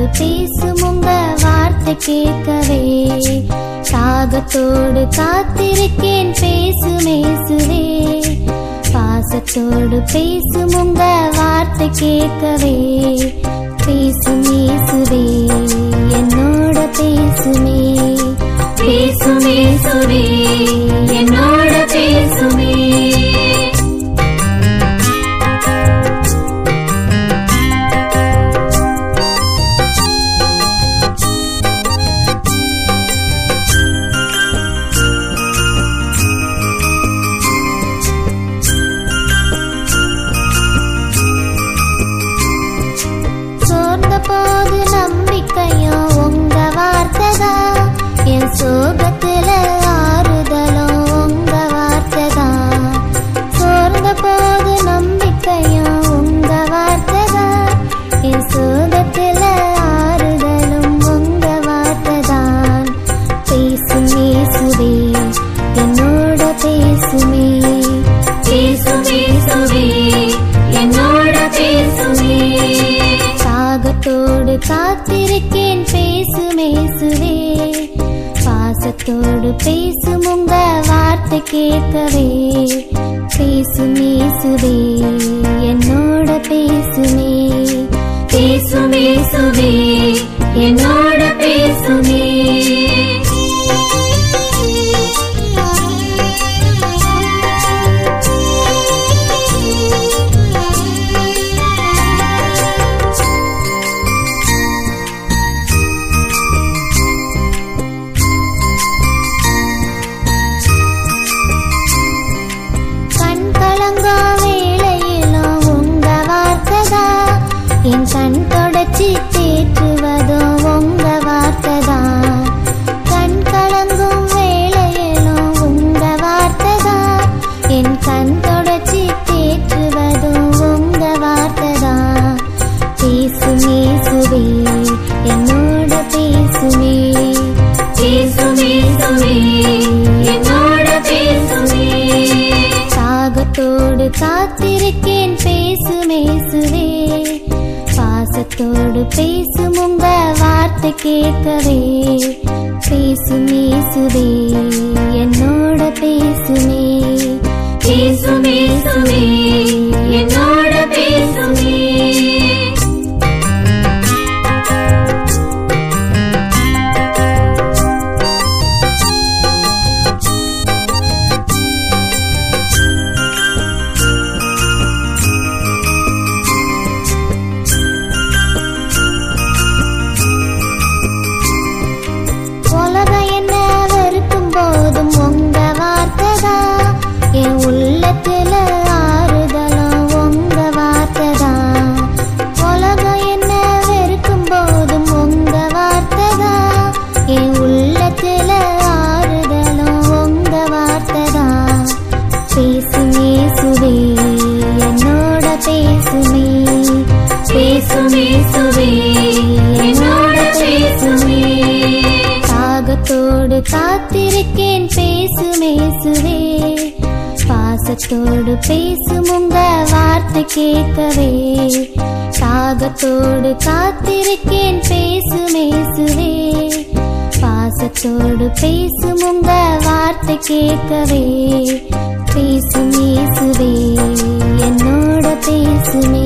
பேசும் உங்க வார்த்தை கேட்கவே தாகத்தோடு காத்திருக்கேன் பேசுமேசுவே பாசத்தோடு பேசும் உங்க வார்த்தை கேட்கவே பேசுமேசுவே என்னோட பேசுமே பேசுமேசுவே என்னோட பேசுமே சோர்ந்த போது நம்பிக்கையும் உங்க வார்த்தைதான் என் சோகத்துல ஆறுதலும் உங்க வார்த்தைதான் சோர்ந்த போது நம்பிக்கையும் உங்க வார்த்தைதான் என் சோகத்துல ஆறுதலும் உங்க வார்த்தைதான் பேசும் இயேசுவே என்னோட பேசுமே பேசுமே சுவே என்னோட பேசுமே தாகத்தோடு காத்திருக்கேன் பேசுமேசுவே பாசத்தோடு பேசும் உங்க வார்த்தை கேட்கவே பேசுமேசுவே என்னோட பேசுமே பேசுமேசுவே என்னோட பேசுமே கண் கலங்கா வேளையிலும் உங்க வார்த்தைதா என் கண் தொடச்சி தேற்றுவதும் உங்க வார்த்தைதா கண் கலங்கும் வேளையிலும் உங்க வார்த்தைதா என் கண் தொடச்சி தேற்றுவதும் உங்க வார்த்தைதா பேசுமே சுவே என்னோட பேசுமே பேசுமே சுவே என்னோட பேசுமே தாகத்தோடு காத்திருக்கேன் பேசுமேசுவே பாசத்தோடு பேசும் உங்க வார்த்தை கேட்கவே பேசுமேசுவே என்னோட பேசுமே பேசுமே சுவே என்னோட பேசுமே உலகம் என்ன வெறுக்கும் போதும் உங்க வார்த்தைதா என் உள்ளத்துல ஆறுதலும் உங்க வார்த்தைதா உலகம் என்ன வெறுக்கும் போதும் உங்க வார்த்தைதா என் உள்ளத்துல ஆறுதலும் உங்க வார்த்தைதா பேசுமே சுவே என்னோட பேசுமே பேசுமே சுவே என்னோட பேசுமே தாகத்தோடு காத்திருக்கேன் பேசுமேசுவே பாசத்தோடு பேசும் உங்க வார்த்தை கேட்கவே தாகத்தோடு காத்திருக்கேன் பேசுமேசுவே பாசத்தோடு பேசும் உங்க வார்த்தை கேட்கவே பேசுமேசுவே என்னோட பேசுமே